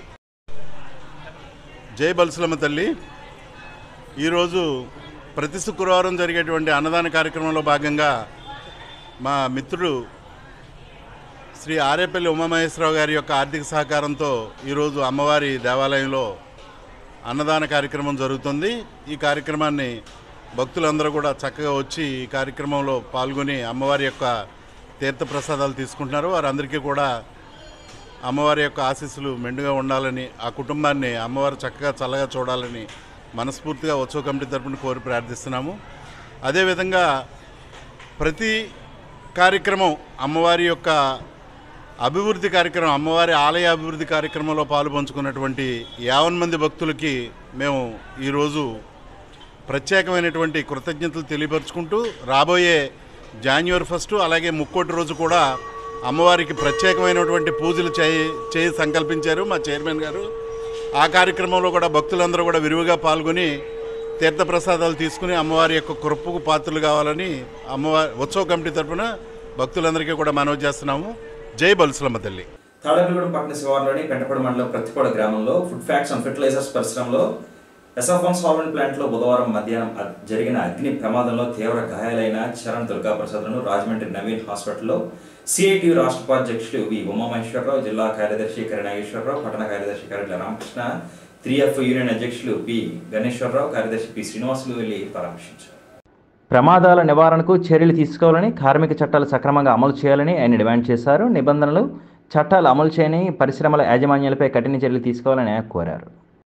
జై బలసలమ్మ తల్లి ఈరోజు ప్రతి శుక్రవారం జరిగేటువంటి అన్నదాన కార్యక్రమంలో భాగంగా మా మిత్రుడు శ్రీ ఆరేపల్లి ఉమామహేశ్వరరావు గారి యొక్క ఆర్థిక సహకారంతో ఈరోజు అమ్మవారి దేవాలయంలో అన్నదాన కార్యక్రమం జరుగుతుంది ఈ కార్యక్రమాన్ని భక్తులందరూ కూడా చక్కగా వచ్చి ఈ కార్యక్రమంలో పాల్గొని అమ్మవారి యొక్క తీర్థప్రసాదాలు తీసుకుంటున్నారు వారందరికీ కూడా అమ్మవారి యొక్క ఆశీస్సులు మెండుగా ఉండాలని ఆ కుటుంబాన్ని అమ్మవారు చక్కగా చల్లగా చూడాలని మనస్ఫూర్తిగా ఉత్సవ కమిటీ తరపున కోరి ప్రార్థిస్తున్నాము అదేవిధంగా ప్రతి కార్యక్రమం అమ్మవారి యొక్క అభివృద్ధి కార్యక్రమం అమ్మవారి ఆలయ అభివృద్ధి కార్యక్రమంలో పాలు పంచుకున్నటువంటి యావన్ మంది భక్తులకి మేము ఈరోజు ప్రత్యేకమైనటువంటి కృతజ్ఞతలు తెలియపరుచుకుంటూ రాబోయే జాన్యువరి ఫస్ట్ అలాగే ముక్కోటి రోజు కూడా అమ్మవారికి ప్రత్యేకమైనటువంటి పూజలు చేయి చేయి సంకల్పించారు మా చైర్మన్ గారు ఆ కార్యక్రమంలో కూడా భక్తులందరూ కూడా విరివిగా పాల్గొని తీర్థప్రసాదాలు తీసుకుని అమ్మవారి యొక్క కృపకు పాత్రలు కావాలని అమ్మవారి ఉత్సవ కమిటీ తరపున భక్తులందరికీ కూడా మనవి చేస్తున్నాము జై బలుసులమ్మ తల్లి తాడేపల్లిగూడెం పట్టణ శివారులోని పెంటపడి మండలం ప్రతిపాడ గ్రామంలో ఫుడ్ ఫ్యాక్ట్స్ అండ్ ఫెర్టిలైజర్స్ పరిశ్రమలో ఎసఫాన్ సాల్వెంట్ ప్లాంట్లో బుధవారం మధ్యాహ్నం అగ్- జరిగిన అగ్ని ప్రమాదంలో తీవ్ర గాయాలైన చరణ్ దుర్గాప్రసాద్లను రాజమండ్రి నవీన్ హాస్పిటల్లో సిఐటి రాష్ట్ర ఉపాధ్యక్షులు వి ఉమామహేశ్వరరావు జిల్లా కార్యదర్శి కరుణాగేశ్వరరావు పట్టణ కార్యదర్శి Karedla Ramakrishna three F union అధ్యక్షులు పి గణేశ్వరరావు కార్యదర్శి పి శ్రీనివాసులు వెళ్లి పరామర్శించారు ప్రమాదాల నివారణకు చర్యలు తీసుకోవాలని కార్మిక చట్టాలు సక్రమంగా అమలు చేయాలని ఆయన డిమాండ్ చేశారు నిబంధనలు చట్టాలు అమలు చేయని పరిశ్రమల యాజమాన్యాలపై కఠిన చర్యలు తీసుకోవాలని ఆయన కోరారు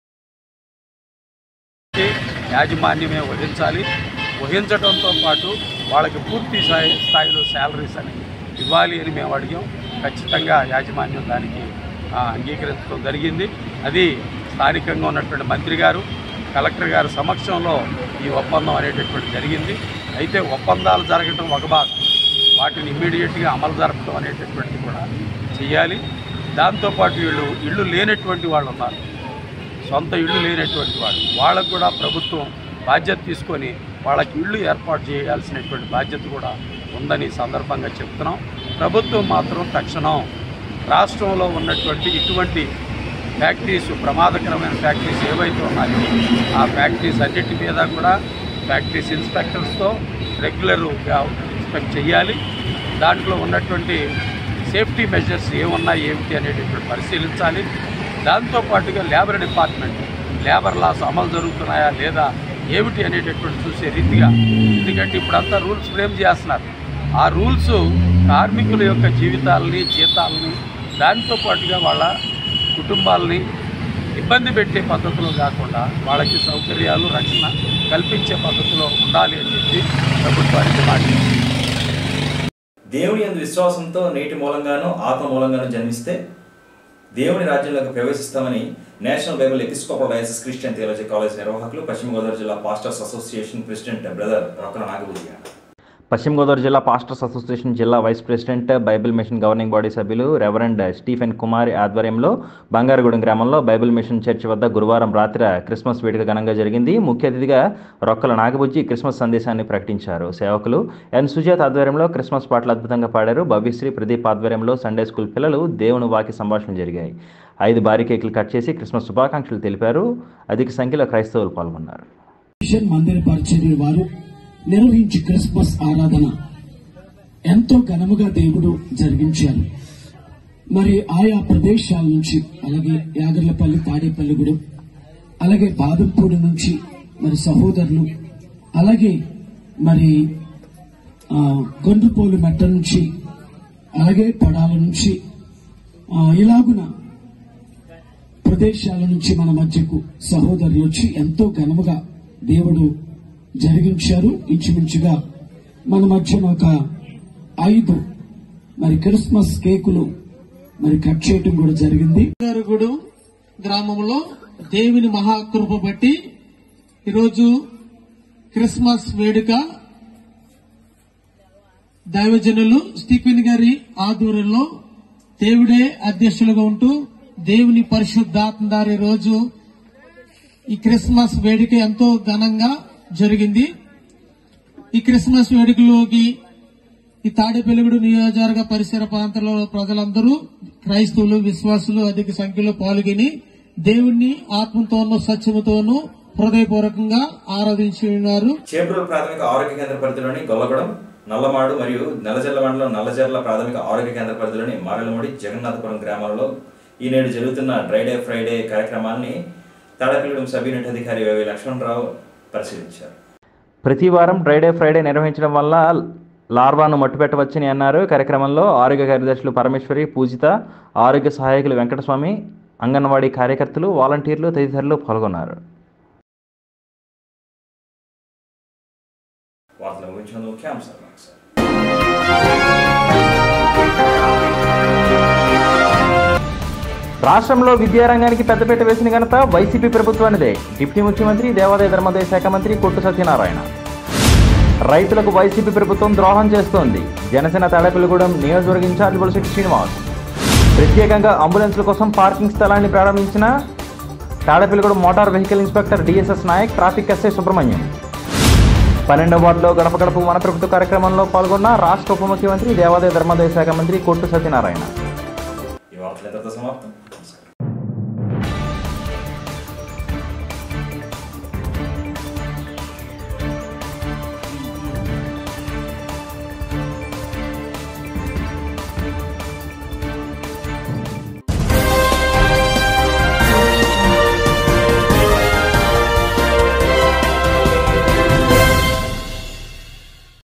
యాజమాన్యమే వహించాలి వహించడంతో పాటు వాళ్ళకి పూర్తి స్థాయి స్థాయిలో శాలరీస్ అని ఇవ్వాలి అని మేము అడిగాం ఖచ్చితంగా యాజమాన్యం దానికి ఆ, అంగీకరించడం జరిగింది అది స్థానికంగా ఉన్నటువంటి మంత్రి గారు కలెక్టర్ గారి సమక్షంలో ఈ ఒప్పందం అనేటటువంటి జరిగింది అయితే ఒప్పందాలు జరగటం ఒక భాగం వాటిని ఇమ్మీడియట్గా అమలు జరపడం అనేటటువంటిది కూడా చేయాలి దాంతోపాటు వీళ్ళు ఇళ్ళు లేనటువంటి వాళ్ళు ఉన్నారు సొంత ఇళ్ళు లేనటువంటి వాళ్ళు వాళ్ళకు కూడా ప్రభుత్వం బాధ్యత తీసుకొని వాళ్ళకి ఇళ్ళు ఏర్పాటు చేయాల్సినటువంటి బాధ్యత కూడా ఉందని ఈ సందర్భంగా చెప్తున్నాం ప్రభుత్వం మాత్రం తక్షణం రాష్ట్రంలో ఉన్నటువంటి ఇటువంటి ఫ్యాక్టరీస్ ప్రమాదకరమైన ఫ్యాక్టరీస్ ఏవైతే ఉన్నాయో ఆ ఫ్యాక్టరీస్ అన్నిటి మీద కూడా ఫ్యాక్టరీస్ ఇన్స్పెక్టర్స్తో రెగ్యులర్గా ఇన్స్పెక్ట్ చేయాలి దాంట్లో ఉన్నటువంటి సేఫ్టీ మెజర్స్ ఏమున్నాయి ఏమిటి అనేటటువంటి పరిశీలించాలి దాంతోపాటుగా లేబర్ డిపార్ట్మెంట్ లేబర్ లాస్ అమలు జరుగుతున్నాయా లేదా ఏమిటి అనేటటువంటి చూసే రీతిగా ఎందుకంటే ఇప్పుడంతా రూల్స్ ఫ్రేమ్ చేస్తున్నారు ఆ రూల్స్ కార్మికుల యొక్క జీవితాలని జీతాలని దాంతో పాటుగా వాళ్ళ కుటుంబాలని ఇబ్బంది పెట్టే పద్ధతిలో కాకుండా వాళ్ళకి సౌకర్యాలు రక్షణ కల్పించే పద్ధతిలో ఉండాలి అని చెప్పి ప్రభుత్వానికి మాట దేవుని యందు విశ్వాసంతో నేటి మూలంగాను ఆత్మ మూలంగాను జన్మిస్తే దేవుని రాజ్యంలోకి ప్రవేశిస్తామని national Bible episcopal diocese Christian theology college నిర్వాహకులు పశ్చిమ గోదావరి జిల్లా pastors association president brother Rokkala Nagabuddhi అన్నారు పశ్చిమ గోదావరి జిల్లా పాస్టర్స్ అసోసియేషన్ జిల్లా vice president Bible mission governing body సభ్యులు రెవరెండ్ స్టీఫెన్ కుమారి ఆధ్వర్యంలో బంగారగూడెం గ్రామంలో బైబిల్ మిషన్ చర్చ్ వద్ద గురువారం రాత్రి క్రిస్మస్ వేడుక ఘనంగా జరిగింది ముఖ్య అతిథిగా రొక్కల నాగబుజ్జి క్రిస్మస్ సందేశాన్ని ప్రకటించారు సేవకులు ఎన్ సుజాత్ ఆధ్వర్యంలో క్రిస్మస్ పాటలు అద్భుతంగా పాడారు భవ్యశ్రీ ప్రదీప్ ఆధ్వర్యంలో సండే స్కూల్ పిల్లలు దేవుని వాకి సంభాషణలు జరిగాయి ఐదు భారీ కేకులు కట్ చేసి క్రిస్మస్ శుభాకాంక్షలు తెలిపారు అధిక సంఖ్యలో క్రైస్తవులు పాల్గొన్నారు మిషన్ మందిర పరిచర్య వారు నిర్వహించి క్రిస్మస్ ఆరాధన ఎంతో ఘనముగా దేవుడు జరిగించారు మరి ఆయా ప్రదేశాల నుంచి అలాగే యాగర్లపల్లి తాడేపల్లిగూడెం అలాగే బాదంపూడి నుంచి మరి సహోదరులు అలాగే మరి ఆ, గొండ్రపోలు మెట్ట నుంచి అలాగే పడాల నుంచి ఆ, ఇలాగున ప్రదేశాల నుంచి మన మధ్యకు సహోదరులు వచ్చి ఎంతో ఘనముగా దేవుడు జరిగించారు ఇంచుమించుగా మన మధ్యన ఒక ఐదు మరి క్రిస్మస్ కేకులు మరి కట్ చేయటం కూడా జరిగింది గారుగుడు గ్రామంలో దేవుని మహాకృప బట్టి ఈరోజు క్రిస్మస్ వేడుక దైవజనులు స్టీఫెన్ గారి ఆధ్వర్యంలో దేవుడే అధ్యక్షులుగా ఉంటూ దేవుని పరిశుద్ధాత్మ దారి రోజు ఈ క్రిస్మస్ వేడుక ఎంతో ఘనంగా జరిగింది ఈ క్రిస్మస్ వేడుకలోకి ఈ తాడేపల్లిగూడు నియోజకవర్గ పరిసర ప్రాంతాల్లో ప్రజలందరూ క్రైస్తవులు విశ్వాసులు అధిక సంఖ్యలో పాల్గొని దేవుణ్ణి ఆత్మతోనూ సత్యముతోనూ హృదయపూర్వకంగా ఆరాధించి ఉన్నారు చేబ్రోలు ప్రాథమిక ఆరోగ్య కేంద్ర పరిధిలోని గొల్లగూడెం నల్లమాడు మరియు నెలజర్ల మండలం నల్లజర్ల ప్రాథమిక ఆరోగ్య కేంద్ర పరిధిలోని మారెలమూడి జగన్నాథపురం గ్రామాలలో ఈ నేడు జరుగుతున్న డ్రై డే ఫ్రైడే కార్యక్రమాన్ని తాడపిల్లడం సబ్ యూనిట్ అధికారి వైవి లక్ష్మణరావు పరిశీలించారు ప్రతి వారం డ్రైడే ఫ్రైడే నిర్వహించడం వల్ల లార్వాను మట్టుపెట్టవచ్చని అన్నారు కార్యక్రమంలో ఆరోగ్య కార్యదర్శులు పరమేశ్వరి పూజిత ఆరోగ్య సహాయకులు వెంకటస్వామి అంగన్వాడీ కార్యకర్తలు వాలంటీర్లు తదితరులు పాల్గొన్నారు వార్తలు ముగించిన ముఖ్యాంశాలు ఒకసారి. రాష్ట్రంలో విద్యారంగానికి పెద్దపీట వేసిన ఘనత వైసీపీ ప్రభుత్వానిదే డిప్యూటీ ముఖ్యమంత్రి దేవాదాయ ధర్మాదాయ శాఖ మంత్రి కొట్టు సత్యనారాయణ రైతులకు వైసీపీ ప్రభుత్వం ద్రోహం చేస్తోంది జనసేన తాడేపల్లిగూడెం నియోజకవర్గ ఇన్ఛార్జ్ బొలశెట్టి శ్రీనివాస్ ప్రత్యేకంగా అంబులెన్స్ల కోసం పార్కింగ్ స్థలాన్ని ప్రారంభించిన Tadepalligudem motor vehicle inspector DSS Naik traffic SI Subrahmanyam పన్నెండవ వార్డులో గడప గడప మన ప్రభుత్వ కార్యక్రమంలో పాల్గొన్న రాష్ట్ర ఉప ముఖ్యమంత్రి దేవాదాయ ధర్మాదాయ శాఖ మంత్రి కొట్టు సత్యనారాయణ ఈ వార్తలు ఎంతతో సమాప్తం నమస్కారం